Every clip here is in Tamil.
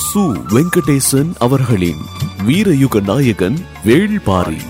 சு வெங்கடேசன் அவர்களின் வீரயுக நாயகன் வேள்பாரி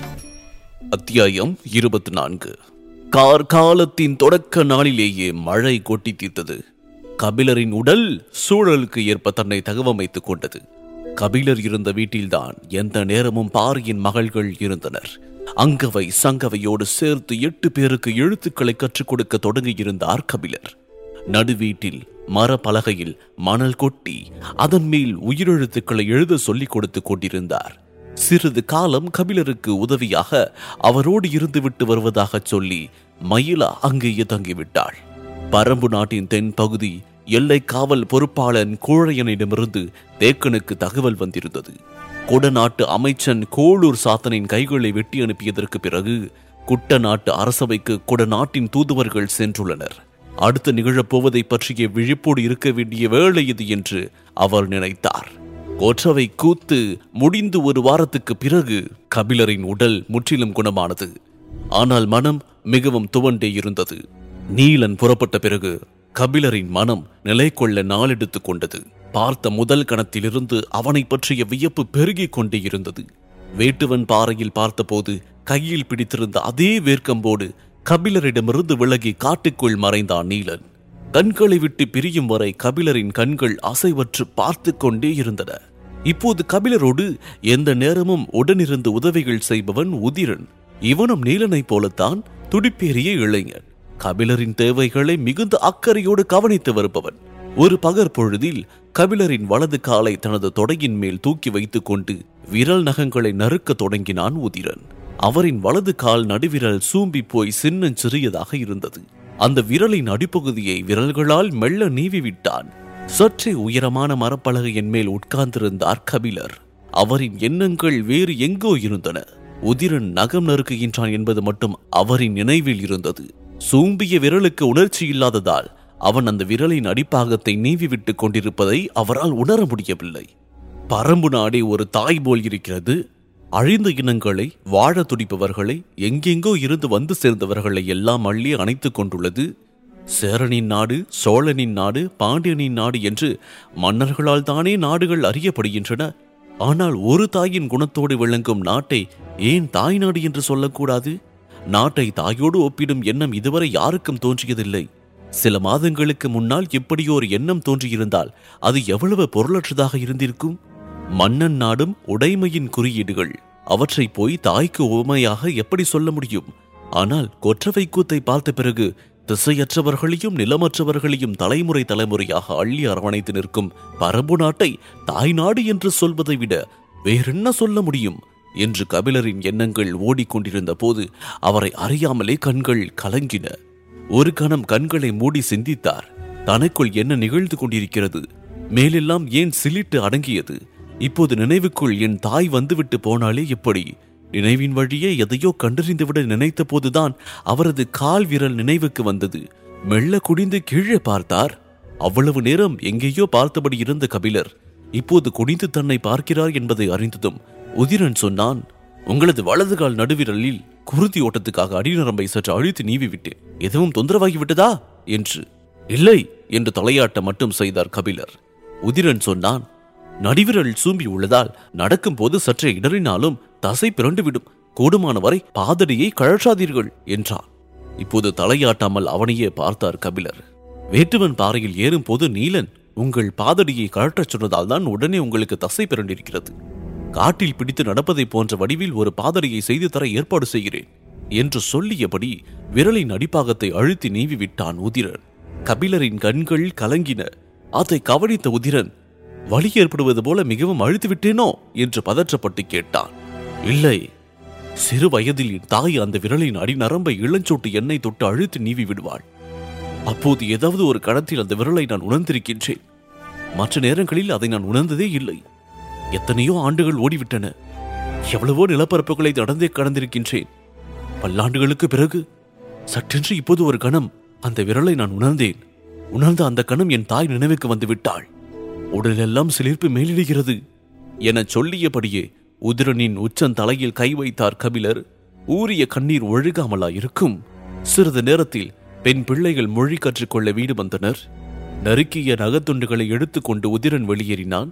அத்தியாயம் இருபத்தி நான்கு கார்காலத்தின் தொடக்க நாளிலேயே மழை கொட்டி தீர்த்தது கபிலரின் உடல் சூழலுக்கு ஏற்ப தன்னை தகவமைத்துக் கொண்டது கபிலர் இருந்த வீட்டில்தான் எந்த நேரமும் பாரியின் மகள்கள் இருந்தனர் அங்கவை சங்கவையோடு சேர்த்து எட்டு பேருக்கு எழுத்துக்களை கற்றுக் கொடுக்க தொடங்கியிருந்தார் கபிலர் நடுவீட்டில் மரப்பலகையில் மணல் கொட்டி அதன் மேல் உயிரெழுத்துக்களை எழுத சொல்லிக் கொடுத்துக் கொண்டிருந்தார் சிறிது காலம் கபிலருக்கு உதவியாக அவரோடு இருந்துவிட்டு வருவதாகச் சொல்லி மயிலா அங்கேயே தங்கிவிட்டாள் பரம்பு நாட்டின் தென் பகுதி எல்லை காவல் பொறுப்பாளன் கோழையனிடமிருந்து தேக்கனுக்கு தகவல் வந்திருந்தது கொடநாட்டு அமைச்சன் கோளூர் சாத்தனின் கைகளை வெட்டி அனுப்பியதற்கு பிறகு குட்ட நாட்டு அரசவைக்கு கொடநாட்டின் தூதுவர்கள் சென்றுள்ளனர் அடுத்து நிகழப்போவதை பற்றிய விழிப்போடு இருக்க வேண்டிய வேளை இது என்று அவர் நினைத்தார் கொற்றவை கூத்து முடிந்து ஒரு வாரத்துக்கு பிறகு கபிலரின் உடல் முற்றிலும் குணமானது ஆனால் மனம் மிகவும் துவண்டே இருந்தது நீலன் புறப்பட்ட பிறகு கபிலரின் மனம் நிலை கொள்ள நாளெடுத்துக் கொண்டது பார்த்த முதல் கணத்திலிருந்து அவனை பற்றிய வியப்பு பெருகிக் கொண்டே இருந்தது வேட்டுவன் பாறையில் பார்த்தபோது கையில் பிடித்திருந்த அதே வேர்க்கம்போடு கபிலரிடமிருந்து விலகி காட்டுக்குள் மறைந்தான் நீலன் கண்களை விட்டு பிரியும் வரை கபிலரின் கண்கள் அசைவற்று பார்த்து கொண்டே இருந்தன இப்போது கபிலரோடு எந்த நேரமும் உடனிருந்து உதவிகள் செய்பவன் உதிரன் இவனும் நீலனைப் போலத்தான் துடிப்பேறிய இளைஞன் கபிலரின் தேவைகளை மிகுந்த அக்கறையோடு கவனித்து வருபவன் ஒரு பகற் பொழுதில் கபிலரின் வலது காலை தனது தொடையின் மேல் தூக்கி வைத்துக் கொண்டு விரல் நகங்களை நறுக்கத் தொடங்கினான் உதிரன் அவரின் வலது கால் நடுவிரல் சூம்பி போய் சின்னஞ் சிறியதாக இருந்தது அந்த விரலின் அடிப்பகுதியை விரல்களால் மெல்ல நீவி விட்டான் சற்றே உயரமான மரப்பலகையின் மேல் உட்கார்ந்திருந்தார் கபிலர் அவரின் எண்ணங்கள் வேறு எங்கோ இருந்தன உதிரன் நகம் நறுக்குகின்றான் என்பது மட்டும் அவரின் நினைவில் இருந்தது சூம்பிய விரலுக்கு உணர்ச்சி இல்லாததால் அவன் அந்த விரலின் அடிப்பாகத்தை நீவி விட்டுக் கொண்டிருப்பதை அவரால் உணர முடியவில்லை பரம்பு நாடே ஒரு தாய் போல் இருக்கிறது அழிந்த இனங்களை வாழ துடிப்பவர்களை எங்கெங்கோ இருந்து வந்து சேர்ந்தவர்களை எல்லாம் அள்ளி அணைத்துக் கொண்டுள்ளது சேரனின் நாடு சோழனின் நாடு பாண்டியனின் நாடு என்று மன்னர்களால் தானே நாடுகள் அறியப்படுகின்றன ஆனால் ஒரு தாயின் குணத்தோடு விளங்கும் நாட்டை ஏன் தாய் நாடு என்று சொல்லக்கூடாது நாட்டை தாயோடு ஒப்பிடும் எண்ணம் இதுவரை யாருக்கும் தோன்றியதில்லை சில மாதங்களுக்கு முன்னால் இப்படியோ ஒரு எண்ணம் தோன்றியிருந்தால் அது எவ்வளவு பொருளற்றதாக இருந்திருக்கும் மன்னன் நாடும் உடைமையின் குறியீடுகள் அவற்றை போய் தாய்க்கு உவமையாக எப்படி சொல்ல முடியும் ஆனால் கொற்றவை கூத்தை பார்த்த பிறகு திசையற்றவர்களையும் நிலமற்றவர்களையும் தலைமுறை தலைமுறையாக அள்ளி அரவணைத்து நிற்கும் பரம்பு நாட்டை தாய் நாடு என்று சொல்வதை விட வேறென்ன சொல்ல முடியும் என்று கபிலரின் எண்ணங்கள் ஓடிக்கொண்டிருந்த போது அவரை அறியாமலே கண்கள் கலங்கின ஒரு கணம் கண்களை மூடி சிந்தித்தார் தனக்குள் என்ன நிகழ்ந்து கொண்டிருக்கிறது மேலெல்லாம் ஏன் சிலிட்டு அடங்கியது இப்போது நினைவுக்குள் என் தாய் வந்துவிட்டு போனாலே எப்படி நினைவின் வழியே எதையோ கண்டறிந்துவிட நினைத்த போதுதான் அவரது கால் விரல் நினைவுக்கு வந்தது மெல்ல குடிந்து கீழே பார்த்தார் அவ்வளவு நேரம் எங்கேயோ பார்த்தபடி இருந்த கபிலர் இப்போது குனிந்து தன்னை பார்க்கிறார் என்பதை அறிந்ததும் உதிரன் சொன்னான் உங்களது வலது கால் நடுவிரலில் குருதி ஓட்டத்துக்காக அடிநரம்பை சற்று அழித்து நீவி விட்டேன் எதுவும் தொந்தரவாகி விட்டதா என்று இல்லை என்று தலையாட்ட மட்டும் செய்தார் கபிலர் உதிரன் சொன்னான் நடிவிரல் சூம்பி உள்ளதால் நடக்கும் போது சற்றே இடறினாலும் தசை பிறண்டுவிடும் கூடுமான வரை பாதடியை கழற்றாதீர்கள் என்றான் இப்போது தலையாட்டாமல் அவனையே பார்த்தார் கபிலர் வேட்டுவன் பாறையில் ஏறும்போது நீலன் உங்கள் பாதடியை கழற்றச் சொன்னதால் தான் உடனே உங்களுக்கு தசை பிறண்டிருக்கிறது காட்டில் பிடித்து நடப்பதை போன்ற வடிவில் ஒரு பாதடியை செய்து தர ஏற்பாடு செய்கிறேன் என்று சொல்லியபடி விரலின் அடிப்பாகத்தை அழுத்தி நீவி விட்டான் உதிரன் கபிலரின் கண்கள் கலங்கின அதை கவனித்த உதிரன் வலி ஏற்படுவது போல மிகவும் அழுத்து விட்டேனோ என்று பதற்றப்பட்டு கேட்டான் இல்லை சிறு வயதில் என் தாய் அந்த விரலின் அடிநரம்பை இளஞ்சோட்டு எண்ணெய் தொட்டு அழுத்தி நீவி விடுவாள் அப்போது ஏதாவது ஒரு கணத்தில் அந்த விரலை நான் உணர்ந்திருக்கின்றேன் மற்ற நேரங்களில் அதை நான் உணர்ந்ததே இல்லை எத்தனையோ ஆண்டுகள் ஓடிவிட்டன எவ்வளவோ நிலப்பரப்புகளை நடந்தே கடந்திருக்கின்றேன் பல்லாண்டுகளுக்கு பிறகு சற்றென்று இப்போது ஒரு கணம் அந்த விரலை நான் உணர்ந்தேன் உணர்ந்த அந்த கணம் என் தாய் நினைவுக்கு வந்து விட்டாள் உடலெல்லாம் சிலிர்ப்பு மேலிடுகிறது எனச் சொல்லியபடியே உதிரனின் உச்சந்தலையில் கை வைத்தார் கபிலர் ஊறிய கண்ணீர் ஒழுகாமலா இருக்கும் சிறிது நேரத்தில் பெண் பிள்ளைகள் மொழி கற்றுக்கொள்ள வீடு வந்தனர் நறுக்கிய நகத்துண்டுகளை எடுத்துக்கொண்டு உதிரன் வெளியேறினான்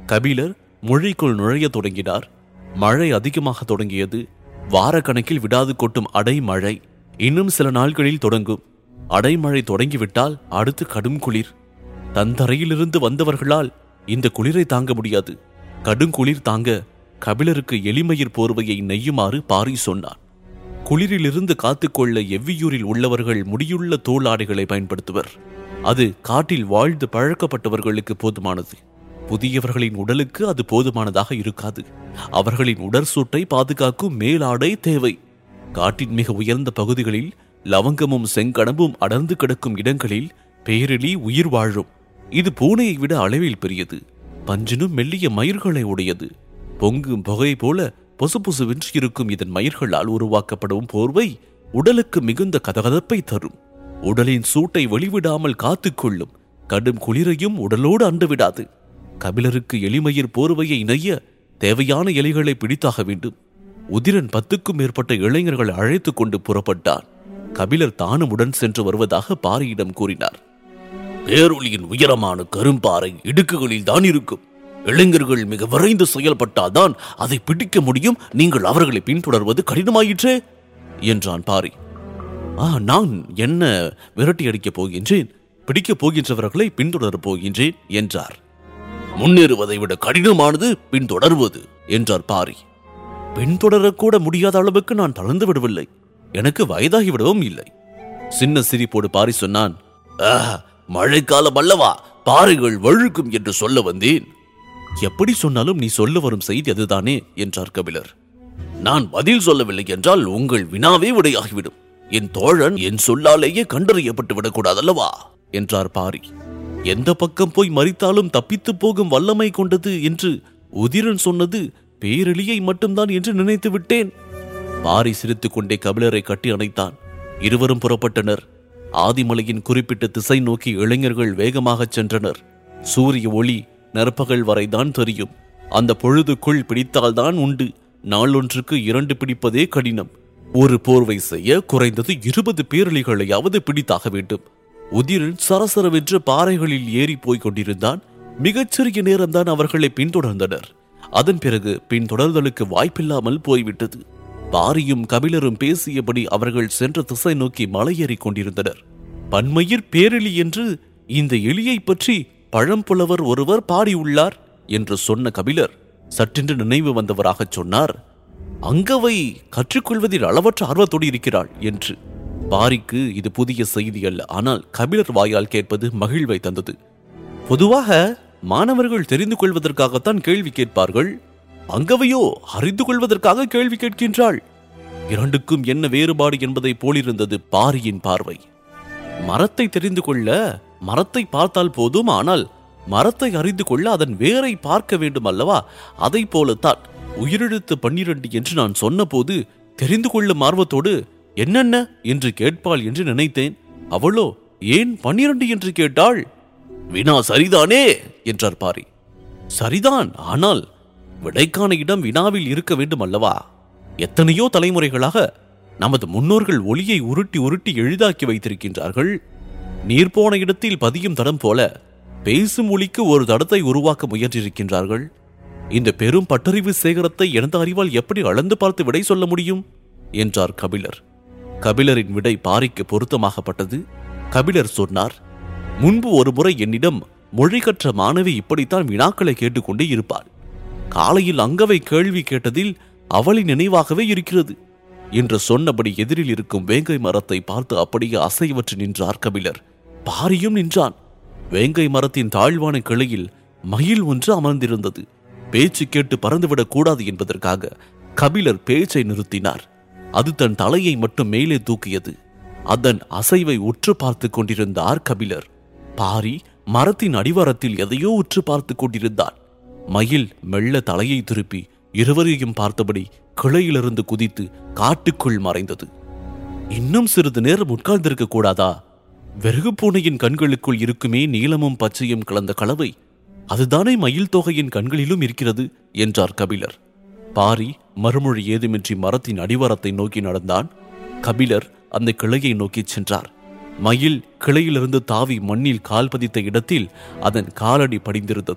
கபிலர் மொழிக்குள் நுழைய தொடங்கினார் மழை அதிகமாக தொடங்கியது வாரக்கணக்கில் விடாது கொட்டும் அடைமழை இன்னும் சில நாட்களில் தொடங்கும் அடைமழை தொடங்கிவிட்டால் அடுத்து கடும் குளிர் தந்தரையிலிருந்து வந்தவர்களால் இந்த குளிரை தாங்க முடியாது கடுங்குளிர் தாங்க கபிலருக்கு எளிமயிர் போர்வையை நெய்யுமாறு பாரி சொன்னான் குளிரிலிருந்து காத்துக்கொள்ள எவ்வியூரில் உள்ளவர்கள் முடியுள்ள தோளாடைகளை பயன்படுத்துவர் அது காட்டில் வாழ்ந்து பழக்கப்பட்டவர்களுக்கு போதுமானது புதியவர்களின் உடலுக்கு அது போதுமானதாக இருக்காது அவர்களின் உடற்சூட்டை பாதுகாக்கும் மேலாடை தேவை காட்டின் மிக உயர்ந்த பகுதிகளில் லவங்கமும் செங்கணமும் அடர்ந்து கிடக்கும் இடங்களில் பேரிலி உயிர் வாழும் இது பூனையை விட அளவில் பெரியது பஞ்சினும் மெல்லிய மயிர்களை உடையது பொங்கும் புகை போல பொசுபொசுவென்று இருக்கும் இதன் மயிர்களால் உருவாக்கப்படும் போர்வை உடலுக்கு மிகுந்த கதகதப்பை தரும் உடலின் சூட்டை வெளிவிடாமல் காத்துக்கொள்ளும் கடும் குளிரையும் உடலோடு அண்டுவிடாது கபிலருக்கு எளிமயிர் போர்வையை இணைய தேவையான இலைகளை பிடித்தாக வேண்டும் உதிரன் பத்துக்கும் மேற்பட்ட இளைஞர்கள் அழைத்துக் கொண்டு புறப்பட்டான் கபிலர் தானும் உடன் சென்று வருவதாக பாரியிடம் கூறினார் பேரொளியின் உயரமான கரும்பாறை இடுக்குகளில் தான் இருக்கும் இளைஞர்கள் மிக விரைந்து செயல்பட்டால்தான் அதை பிடிக்க முடியும் நீங்கள் அவர்களை பின்தொடர்வது கடினமாயிற்றே என்றான் பாரி ஆ நான் என்ன விரட்டி அடிக்கப் போகின்றேன் பிடிக்கப் போகின்றவர்களை பின்தொடரப் போகின்றேன் என்றார் முன்னேறுவதை விட கடினமானது பின்தொடர்வது என்றார் பாரி பின்தொடரக்கூட முடியாத அளவுக்கு நான் தளர்ந்து விடவில்லை எனக்கு வயதாகிவிடவும் இல்லை சின்ன சிரிப்போடு பாரி சொன்னான் "ஆ, மழைக்காலம் அல்லவா பாறைகள் வழுக்கும் என்று சொல்ல வந்தேன் எப்படி சொன்னாலும் நீ சொல்ல வரும் செய்தி அதுதானே என்றார் கபிலர் நான் பதில் சொல்லவில்லை என்றால் உங்கள் வினாவே விடையாகிவிடும் என் தோழன் என் சொல்லாலேயே கண்டறியப்பட்டு விடக்கூடாதல்லவா என்றார் பாரி எந்த பக்கம் போய் மறித்தாலும் தப்பித்து போகும் வல்லமை கொண்டது என்று உதிரன் சொன்னது பேரெளியை மட்டும்தான் என்று நினைத்து விட்டேன் பாரி சிரித்துக் கொண்டே கபிலரை கட்டி அணைத்தான் இருவரும் புறப்பட்டனர் ஆதிமலையின் குறிப்பிட்ட திசை நோக்கி இளைஞர்கள் வேகமாகச் சென்றனர் சூரிய ஒளி நற்பகல் வரைதான் தெரியும் அந்த பொழுதுக்குள் பிடித்தால்தான் உண்டு நாளொன்றுக்கு இரண்டு பிடிப்பதே கடினம் ஒரு போர்வை செய்ய குறைந்தது இருபது பேரளிகளையாவது பிடித்தாக வேண்டும் உதிரன் சரசரவென்று பாறைகளில் ஏறி போய்க் கொண்டிருந்தான் மிகச்சிறிய நேரம்தான் அவர்களை பின்தொடர்ந்தனர் அதன் பிறகு பின்தொடர்தலுக்கு வாய்ப்பில்லாமல் போய்விட்டது பாரியும் கபிலரும் பேசியபடி அவர்கள் சென்ற திசை நோக்கி மலையேறிக் கொண்டிருந்தனர் பன்மயிர் பேரெளி என்று இந்த எலியை பற்றி பழம்புலவர் ஒருவர் பாடியுள்ளார் என்று சொன்ன கபிலர் சற்றென்று நினைவு வந்தவராகச் சொன்னார் அங்கவை கற்றுக்கொள்வதில் அளவற்ற ஆர்வத்தோடு இருக்கிறாள் என்று பாரிக்கு இது புதிய செய்தி அல்ல ஆனால் கபிலர் வாயால் கேட்பது மகிழ்வை தந்தது பொதுவாக மாணவர்கள் தெரிந்து கொள்வதற்காகத்தான் கேள்வி கேட்பார்கள் அங்கவையோ அறிந்து கொள்வதற்காக கேள்வி கேட்கின்றாள் இரண்டுக்கும் என்ன வேறுபாடு என்பதை போலிருந்தது பாரியின் பார்வை மரத்தை தெரிந்து கொள்ள மரத்தை பார்த்தால் போதும் ஆனால் மரத்தை அறிந்து கொள்ள அதன் வேரை பார்க்க வேண்டும் அல்லவா அதை போலத்தான் உயிரெழுத்து பன்னிரண்டு என்று நான் சொன்னபோது தெரிந்து கொள்ளும் ஆர்வத்தோடு என்னென்ன என்று கேட்பாள் என்று நினைத்தேன் அவளோ ஏன் பன்னிரண்டு என்று கேட்டாள் வினா சரிதானே என்றார் பாரி சரிதான் ஆனால் விடைக்கான இடம் வினாவில் இருக்க வேண்டும் அல்லவா எத்தனையோ தலைமுறைகளாக நமது முன்னோர்கள் ஒளியை உருட்டி உருட்டி எளிதாக்கி வைத்திருக்கின்றார்கள் நீர் போன இடத்தில் பதியும் தடம் போல பேசும் ஒளிக்கு ஒரு தடத்தை உருவாக்க முயன்றிருக்கின்றார்கள் இந்த பெரும் பட்டறிவு சேகரத்தை எனது அறிவால் எப்படி அளந்து பார்த்து விடை சொல்ல முடியும் என்றார் கபிலர் கபிலரின் விடை பாரிக்கு பொருத்தமாகப்பட்டது கபிலர் சொன்னார் முன்பு ஒருமுறை என்னிடம் மொழி கற்ற மாணவி இப்படித்தான் வினாக்களை கேட்டுக்கொண்டே இருப்பாள் காலையில் அங்கவை கேள்வி கேட்டதில் அவளின் நினைவாகவே இருக்கிறது என்று சொன்னபடி எதிரில் இருக்கும் வேங்கை மரத்தை பார்த்து அப்படியே அசைவற்று நின்றார் கபிலர் பாரியும் நின்றான் வேங்கை மரத்தின் தாழ்வான கிளையில் மயில் ஒன்று அமர்ந்திருந்தது பேச்சு கேட்டு பறந்துவிடக் கூடாது என்பதற்காக கபிலர் பேச்சை நிறுத்தினார் அது தன் தலையை மட்டும் மேலே தூக்கியது அதன் அசைவை உற்று பார்த்துக் கொண்டிருந்தார் கபிலர் பாரி மரத்தின் அடிவாரத்தில் எதையோ உற்று பார்த்துக் கொண்டிருந்தான் மயில் மெல்ல தலையை திருப்பி இருவரையும் பார்த்தபடி கிளையிலிருந்து குதித்து காட்டுக்குள் மறைந்தது இன்னும் சிறிது நேரம் உட்கார்ந்திருக்க கூடாதா வெறுகு பூனையின் கண்களுக்குள் இருக்குமே நீலமும் பச்சையும் கலந்த கலவை அதுதானே மயில் தொகையின் கண்களிலும் இருக்கிறது என்றார் கபிலர் பாரி மறுமொழி ஏதுமின்றி மரத்தின் அடிவாரத்தை நோக்கி நடந்தான் கபிலர் அந்த கிளையை நோக்கிச் சென்றார் மயில் கிளையிலிருந்து தாவி மண்ணில் கால் பதித்த இடத்தில் அதன் காலடி படிந்திருந்தது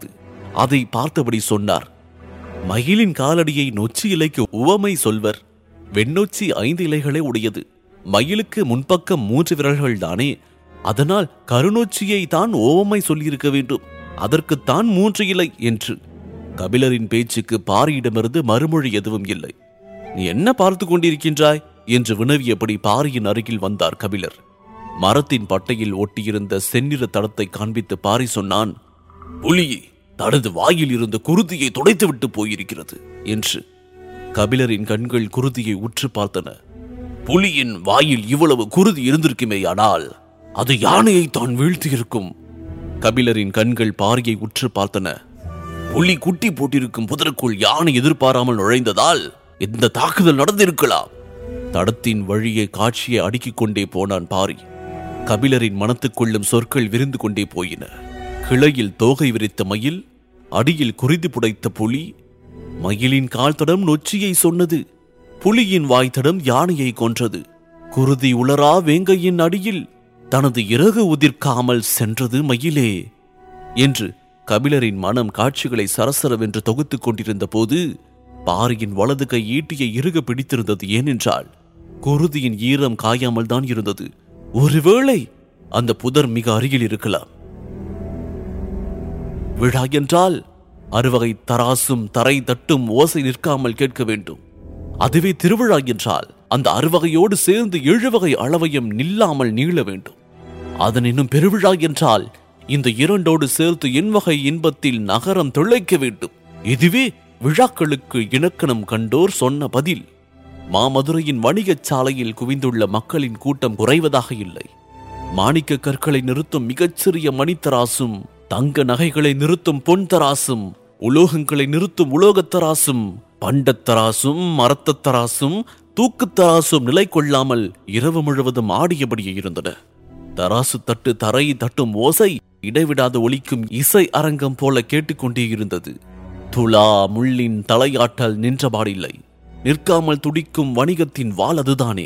அதை பார்த்தபடி சொன்னார் மயிலின் காலடியை நொச்சி இலைக்கு உவமை சொல்வர் வெண்ணொச்சி ஐந்து இலைகளே உடையது மயிலுக்கு முன்பக்கம் மூன்று விரல்கள் தானே அதனால் கருநொச்சியை தான் ஓவமை சொல்லியிருக்க வேண்டும் அதற்குத்தான் மூன்று இலை என்று கபிலரின் பேச்சுக்கு பாரியிடமிருந்து மறுமொழி எதுவும் இல்லை நீ என்ன பார்த்து கொண்டிருக்கின்றாய் என்று வினவியபடி பாரியின் அருகில் வந்தார் கபிலர் மரத்தின் பட்டையில் ஒட்டியிருந்த செந்நிற தடத்தை காண்பித்து பாரி சொன்னான் புலியே தனது வாயில் இருந்த குருதியை துடைத்துவிட்டு போயிருக்கிறது என்று கபிலரின் கண்கள் குருதியை உற்று பார்த்தன புலியின் வாயில் இவ்வளவு குருதி இருந்திருக்குமேயானால் அது யானையை தான் வீழ்த்தியிருக்கும் கபிலரின் கண்கள் பாரியை உற்று பார்த்தன புலி குட்டி போட்டிருக்கும் புதருக்குள் யானை எதிர்பாராமல் நுழைந்ததால் இந்த தாக்குதல் நடந்திருக்கலாம் தடத்தின் வழியே காட்சியை அடுக்கிக் கொண்டே போனான் பாரி கபிலரின் மனத்துக்குள்ளும் சொற்கள் விரிந்து கொண்டே போயின கிளையில் தோகை விரித்த மயில் அடியில் குருதி புடைத்த புலி மயிலின் கால் தடம் நொச்சியை சொன்னது புலியின் வாய் தடம் யானையை கொன்றது குருதி உலரா வேங்கையின் அடியில் தனது இறகு உதிர்க்காமல் சென்றது மயிலே என்று கபிலரின் மனம் காட்சிகளை சரசரவென்று தொகுத்துக் கொண்டிருந்த போது பாரியின் வலது கை ஈட்டியை இறுக பிடித்திருந்தது ஏனென்றால் குருதியின் ஈரம் காயாமல் தான் இருந்தது ஒருவேளை அந்த புதர் மிக அருகில் இருக்கலாம் விழா என்றால் அறுவகை தராசும் தரை தட்டும் ஓசை நிற்காமல் கேட்க வேண்டும் அதுவே திருவிழா என்றால் அந்த அறுவகையோடு சேர்ந்து எழுவகை அளவையும் நில்லாமல் நீள வேண்டும் அதனினும் பெருவிழா என்றால் இந்த இரண்டோடு சேர்த்து என்வகை இன்பத்தில் நகரம் திளைக்க வேண்டும் இதுவே விழாக்களுக்கு இணக்கணம் கண்டோர் சொன்ன பதில் மாமதுரையின் வணிகச் சாலையில் குவிந்துள்ள மக்களின் கூட்டம் குறைவதாக இல்லை மாணிக்க கற்களை நிறுத்தும் மிகச்சிறிய மணித்தராசும் தங்க நகைகளை நிறுத்தும் பொன் தராசும் உலோகங்களை நிறுத்தும் உலோகத்தராசும் பண்டத்தராசும் மரத்தத்தராசும் தூக்குத்தராசும் நிலை கொள்ளாமல் இரவு முழுவதும் ஆடியபடியே இருந்தன தராசு தட்டு தரை தட்டும் ஓசை இடைவிடாது ஒலிக்கும் இசை அரங்கம் போல கேட்டுக்கொண்டே இருந்தது துலா முள்ளின் தலையாட்டல் நின்றபாடில்லை நிற்காமல் துடிக்கும் வணிகத்தின் வாள் அதுதானே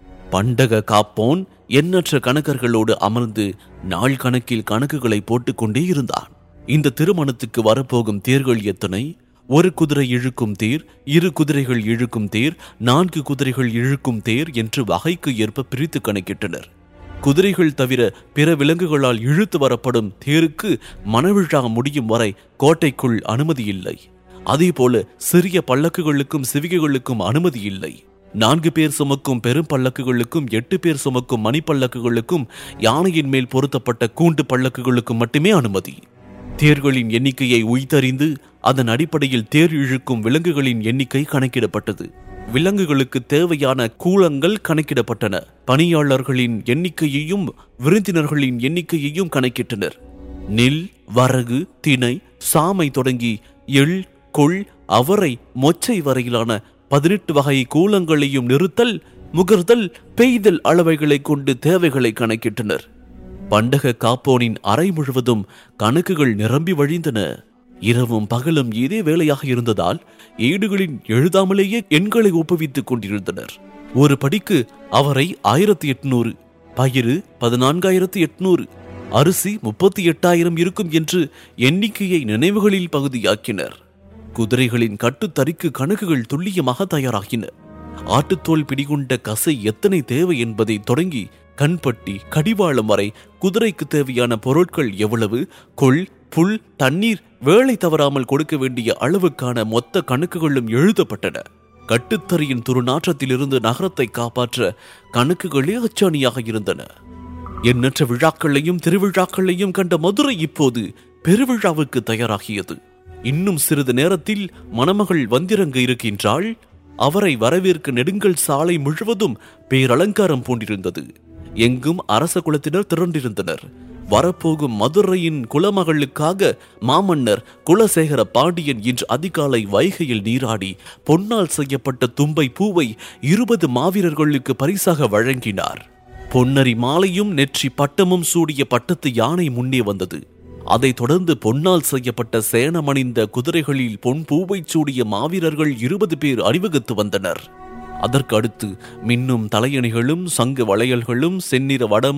பண்டக காப்போன் எண்ணற்ற கணக்கர்களோடு அமர்ந்து நாள் கணக்கில் கணக்குகளை போட்டுக்கொண்டே இருந்தான் இந்த திருமணத்துக்கு வரப்போகும் தேர்கள் எத்தனை ஒரு குதிரை இழுக்கும் தேர் இரு குதிரைகள் இழுக்கும் தேர் நான்கு குதிரைகள் இழுக்கும் தேர் என்று வகைக்கு ஏற்ப பிரித்து கணக்கிட்டனர் குதிரைகள் தவிர பிற விலங்குகளால் இழுத்து வரப்படும் தேருக்கு மணவிழா முடியும் வரை கோட்டைக்குள் அனுமதி இல்லை அதேபோல சிறிய பல்லக்குகளுக்கும் சிவிகைகளுக்கும் அனுமதி இல்லை நான்கு பேர் சுமக்கும் பெரும் பல்லக்குகளுக்கும் எட்டு பேர் சுமக்கும் மணிப்பல்லக்குகளுக்கும் யானையின் மேல் பொருத்தப்பட்ட கூண்டு பல்லக்குகளுக்கும் மட்டுமே அனுமதி தேர்களின் எண்ணிக்கையை உய்தறிந்து அதன் அடிப்படையில் தேர் இழுக்கும் விலங்குகளின் எண்ணிக்கை கணக்கிடப்பட்டது விலங்குகளுக்கு தேவையான கூலங்கள் கணக்கிடப்பட்டன பணியாளர்களின் எண்ணிக்கையையும் விருந்தினர்களின் எண்ணிக்கையையும் கணக்கிட்டனர் நெல் வரகு திணை சாமை தொடங்கி எள் கொள் அவரை மொச்சை வரையிலான பதினெட்டு வகை கூலங்களையும் நிறுத்தல் முகர்தல் பெய்தல் அளவைகளை கொண்டு தேவைகளை கணக்கிட்டனர் பண்டக காப்போனின் அறை முழுவதும் கணக்குகள் நிரம்பி வழிந்தன இரவும் பகலும் இதே வேலையாக இருந்ததால் ஏடுகளின் எழுதாமலேயே எண்களை ஒப்புவித்துக் கொண்டிருந்தனர் ஒரு படிக்கு அவரை ஆயிரத்தி எட்நூறு பயிறு பதினான்காயிரத்தி எட்நூறு அரிசி முப்பத்தி எட்டாயிரம் இருக்கும் என்று எண்ணிக்கையை நினைவுகளில் பகுதியாக்கினர் குதிரைகளின் கட்டுத்தறிக்கு கணக்குகள் துல்லியமாக தயாராகின ஆட்டுத்தோல் பிடிகொண்ட கசை எத்தனை தேவை என்பதை தொடங்கி கண்பட்டி கடிவாளம் வரை குதிரைக்கு தேவையான பொருட்கள் எவ்வளவு கொள் புல் தண்ணீர் வேலை தவறாமல் கொடுக்க வேண்டிய அளவுக்கான மொத்த கணக்குகளும் எழுதப்பட்டன கட்டுத்தறியின் துருநாற்றத்திலிருந்து நகரத்தை காப்பாற்ற கணக்குகளே அச்சாணியாக இருந்தன எண்ணற்ற விழாக்களையும் திருவிழாக்களையும் கண்ட மதுரை இப்போது பெருவிழாவுக்கு தயாராகியது இன்னும் சிறிது நேரத்தில் மணமகள் வந்திறங்க இருக்கின்றாள் அவரை வரவேற்க நெடுங்கல் சாலை முழுவதும் பேரலங்காரம் பூண்டிருந்தது எங்கும் அரச குலத்தினர் திரண்டிருந்தனர் வரப்போகும் மதுரையின் குலமகளுக்காக மாமன்னர் குலசேகர பாண்டியன் இன்று அதிகாலை வைகையில் நீராடி பொன்னால் செய்யப்பட்ட தும்பை பூவை இருபது மாவீரர்களுக்கு பரிசாக வழங்கினார் பொன்னரி மாலையும் நெற்றி பட்டமும் சூடிய பட்டத்து யானை முன்னே வந்தது அதைத் தொடர்ந்து பொன்னால் செய்யப்பட்ட சேனமணிந்த குதிரைகளில் பொன் பூவைச் சூடிய மாவீரர்கள் இருபது பேர் அணிவகுத்து வந்தனர் அதற்கு அடுத்து மின்னும் தலையணிகளும் சங்கு வளையல்களும் செந்நிற வடமும்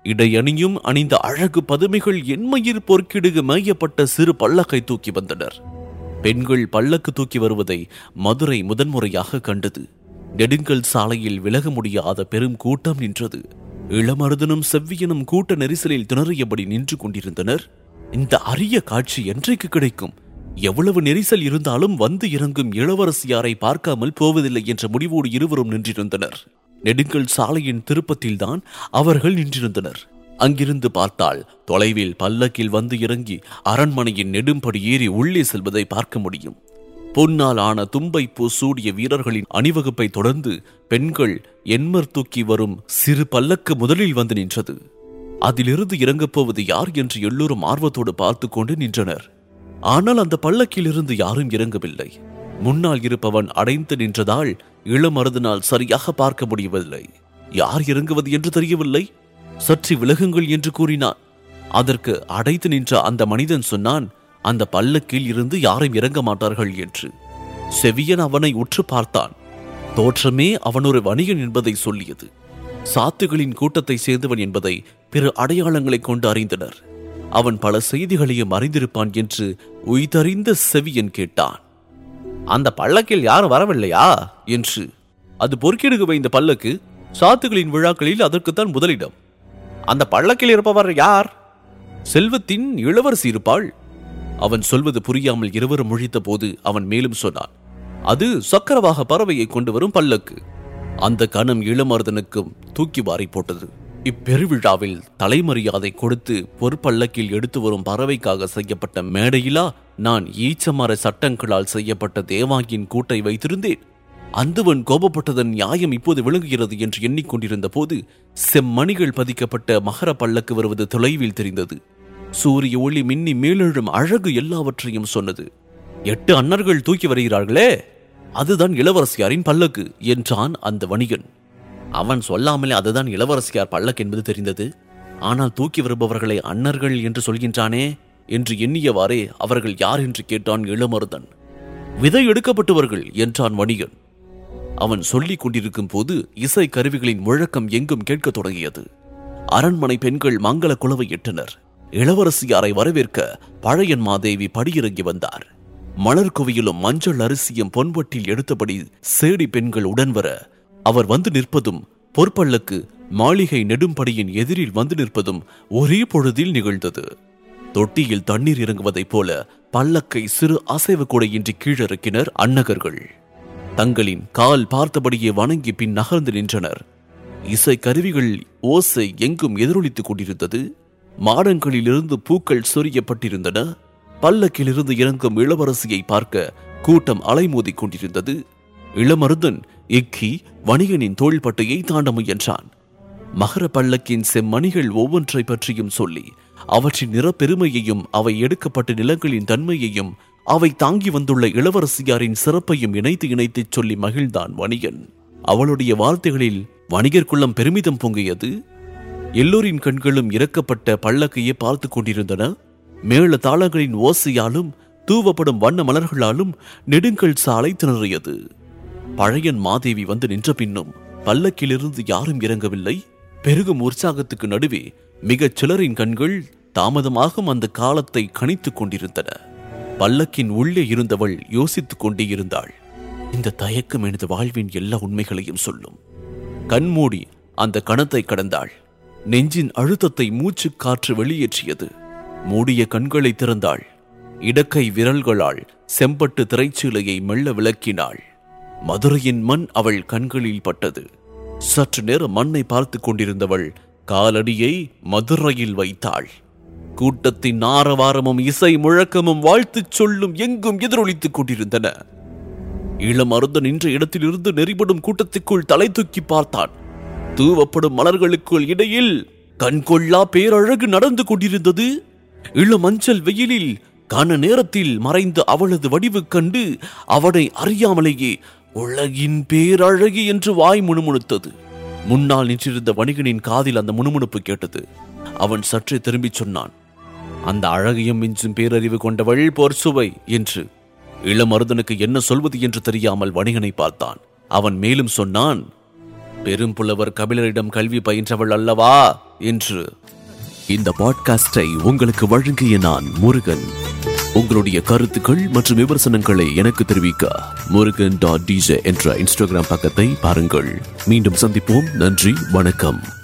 இடையணியும் அணிந்த அழகு பதுமைகள் என்மயிர் பொற்கிடுகு மேயப்பட்ட சிறு பல்லக்கை தூக்கி வந்தனர் பெண்கள் பல்லக்கு தூக்கி வருவதை மதுரை முதன்முறையாக கண்டது நெடுங்கல் சாலையில் விலக முடியாத பெரும் கூட்டம் நின்றது இளமருதனும் செவ்வியனும் கூட்ட நெரிசலில் திணறியபடி நின்று கொண்டிருந்தனர் இந்த அரிய காட்சி என்றைக்கு கிடைக்கும் எவ்வளவு நெரிசல் இருந்தாலும் வந்து இறங்கும் இளவரசியாரை பார்க்காமல் போவதில்லை என்ற முடிவோடு இருவரும் நின்றிருந்தனர் நெடுங்கல் சாலையின் திருப்பத்தில்தான் அவர்கள் நின்றிருந்தனர் அங்கிருந்து பார்த்தால் தொலைவில் பல்லக்கில் வந்து இறங்கி அரண்மனையின் நெடும்படி ஏறி உள்ளே செல்வதை பார்க்க முடியும் பொன்னால் ஆன தும்பை பூ சூடிய வீரர்களின் அணிவகுப்பை தொடர்ந்து பெண்கள் எண்மர் தூக்கி வரும் சிறு பல்லக்கு முதலில் வந்து நின்றது அதிலிருந்து இறங்கப் போவது யார் என்று எல்லோரும் ஆர்வத்தோடு பார்த்து கொண்டு நின்றனர் ஆனால் அந்த பல்லக்கிலிருந்து யாரும் இறங்கவில்லை முன்னால் இருப்பவன் அடைந்து நின்றதால் இளமருதனால் சரியாக பார்க்க முடியவில்லை யார் இறங்குவது என்று தெரியவில்லை சற்று விலகுங்கள் என்று கூறினான் அதற்கு அடைத்து நின்ற அந்த மனிதன் சொன்னான் அந்த பல்லக்கில் இருந்து யாரும் இறங்க மாட்டார்கள் என்று செவியன் அவனை உற்று பார்த்தான் தோற்றமே அவன் ஒரு வணிகன் என்பதை சொல்லியது சாத்துகளின் கூட்டத்தை சேர்ந்தவன் என்பதை பிற அடையாளங்களைக் கொண்டு அறிந்தனர் அவன் பல செய்திகளையும் அறிந்திருப்பான் என்று உய்தறிந்த செவியன் கேட்டான் அந்த பல்லக்கில் யாரும் வரவில்லையா என்று அது பொறுக்கெடுக்க வைந்த பல்லக்கு சாத்துகளின் விழாக்களில் அதற்குத்தான் முதலிடம் அந்த பல்லக்கில் இருப்பவர் யார் செல்வத்தின் இளவரசி இருப்பாள் அவன் சொல்வது புரியாமல் இருவரும் முழித்த போது அவன் மேலும் சொன்னான் அது சக்கரவாக பறவையை கொண்டு வரும் பல்லக்கு அந்த கணம் இளமருதனுக்கும் தூக்கி வாரி போட்டது இப்பெருவிழாவில் தலைமரியாதை கொடுத்து பொற்பல்லக்கில் எடுத்து வரும் பறவைக்காக செய்யப்பட்ட மேடையிலா நான் ஈச்சமர சட்டங்களால் செய்யப்பட்ட தேவாங்கியின் கூட்டை வைத்திருந்தேன் அந்துவன் கோபப்பட்டதன் நியாயம் இப்போது விளங்குகிறது என்று எண்ணிக்கொண்டிருந்த போது செம்மணிகள் பதிக்கப்பட்ட மகர பல்லக்கு வருவது தொலைவில் தெரிந்தது சூரிய ஒளி மின்னி மேலெழும் அழகு எல்லாவற்றையும் சொன்னது எட்டு அன்னர்கள் தூக்கி வருகிறார்களே அதுதான் இளவரசியாரின் பல்லக்கு என்றான் அந்த வணிகன் அவன் சொல்லாமலே அதுதான் இளவரசியார் பல்லக்கு என்பது தெரிந்தது ஆனால் தூக்கி வருபவர்களை அன்னர்கள் என்று சொல்கின்றானே என்று எண்ணியவாறே அவர்கள் யார் என்று கேட்டான் இளமருதன் விதை எடுக்கப்பட்டவர்கள் என்றான் வணிகன் அவன் சொல்லிக் கொண்டிருக்கும் போது இசை கருவிகளின் முழக்கம் எங்கும் கேட்கத் தொடங்கியது அரண்மனை பெண்கள் மங்கள குலவை எட்டனர் இளவரசியாரை வரவேற்க பழையன் மாதேவி படியிறங்கி வந்தார் மலர் குவியிலும் மஞ்சள் அரிசியும் பொன்வட்டில் எடுத்தபடி சேடி பெண்கள் உடன் வர அவர் வந்து நிற்பதும் பொற்பள்ளக்கு மாளிகை நெடும்படியின் எதிரில் வந்து நிற்பதும் ஒரே பொழுதில் நிகழ்ந்தது தொட்டியில் தண்ணீர் இறங்குவதைப் போல பல்லக்கை சிறு அசைவு கூட இன்றி கீழிறக்கினர் அன்னகர்கள் தங்களின் கால் பார்த்தபடியே வணங்கி பின் நகர்ந்து நின்றனர் இசை கருவிகள் ஓசை எங்கும் எதிரொலித்துக் கொண்டிருந்தது மாடங்களிலிருந்து பூக்கள் சொரியப்பட்டிருந்தன பல்லக்கிலிருந்து இறங்கும் இளவரசியை பார்க்க கூட்டம் அலைமோதிக் கொண்டிருந்தது இளமருதன் இக்கி வணிகனின் தோள்பட்டையை தாண்ட முயன்றான் மகர பல்லக்கின் செம்மணிகள் ஒவ்வொன்றை பற்றியும் சொல்லி அவற்றின் நிறப்பெருமையையும் அவை எடுக்கப்பட்ட நிலங்களின் தன்மையையும் அவை தாங்கி வந்துள்ள இளவரசியாரின் சிறப்பையும் இணைத்து இணைத்துச் சொல்லி மகிழ்ந்தான் வணிகன் அவளுடைய வார்த்தைகளில் வணிகர்க்குள்ளம் பெருமிதம் பொங்கியது எல்லோரின் கண்களும் இறக்கப்பட்ட பல்லக்கையே பார்த்து கொண்டிருந்தன மேள தாளங்களின் ஓசையாலும் தூவப்படும் வண்ண மலர்களாலும் நெடுங்கல் சாலை திணறியது பழையன் மாதேவி வந்து நின்ற பின்னும் பல்லக்கிலிருந்து யாரும் இறங்கவில்லை பெருகும் உற்சாகத்துக்கு நடுவே மிகச் சிலரின் கண்கள் தாமதமாகும் அந்த காலத்தை கணித்துக் கொண்டிருந்தன பல்லக்கின் உள்ளே இருந்தவள் யோசித்துக் கொண்டே இருந்தாள் இந்த தயக்கம் எனது வாழ்வின் எல்லா உண்மைகளையும் சொல்லும் கண்மூடி அந்த கணத்தை கடந்தாள் நெஞ்சின் அழுத்தத்தை மூச்சு காற்று வெளியேற்றியது மூடிய கண்களை திறந்தாள் இடக்கை விரல்களால் செம்பட்டு திரைச்சீலையை மெல்ல விளக்கினாள் மதுரையின் மண் அவள் கண்களில் பட்டது சற்று நேரம் மண்ணை பார்த்துக் கொண்டிருந்தவள் காலடியை மதுரையில் வைத்தாள் கூட்டத்தின் ஆரவாரமும் இசை முழக்கமும் வாழ்த்துச் சொல்லும் எங்கும் எதிரொலித்துக் கொண்டிருந்தன இளம் அருந்த நின்ற இடத்திலிருந்து நெறிபடும் கூட்டத்துக்குள் தலை தூக்கி பார்த்தான் தூவப்படும் மலர்களுக்குள் இடையில் கண்கொள்ளா பேரழகு நடந்து கொண்டிருந்தது இளம் மஞ்சள் வெயிலில் கன நேரத்தில் மறைந்த அவளது வடிவு கண்டு அவனை அறியாமலேயே உலகின் பேரழகி என்று வாய் முணுமுணுத்தது முன்னால் நின்றிருந்த வணிகனின் காதில் அந்த முணுமுணுப்பு கேட்டது அவன் சற்றே திரும்பிச் சொன்னான் அந்த அழகையும் மிஞ்சும் பேரறிவு கொண்டவள் போர் சுவை என்று இளமருதனுக்கு என்ன சொல்வது என்று தெரியாமல் வணிகனை பார்த்தான் அவன் மேலும் சொன்னான் பெரும்புலவர் கபிலரிடம் கல்வி பயின்றவள் அல்லவா என்று இந்த பாட்காஸ்டை உங்களுக்கு வழங்கிய நான் முருகன் உங்களுடைய கருத்துக்கள் மற்றும் விமர்சனங்களை எனக்கு தெரிவிக்க முருகன் டாட் டிஜே என்ற இன்ஸ்டாகிராம் பக்கத்தை பாருங்கள் மீண்டும் சந்திப்போம் நன்றி வணக்கம்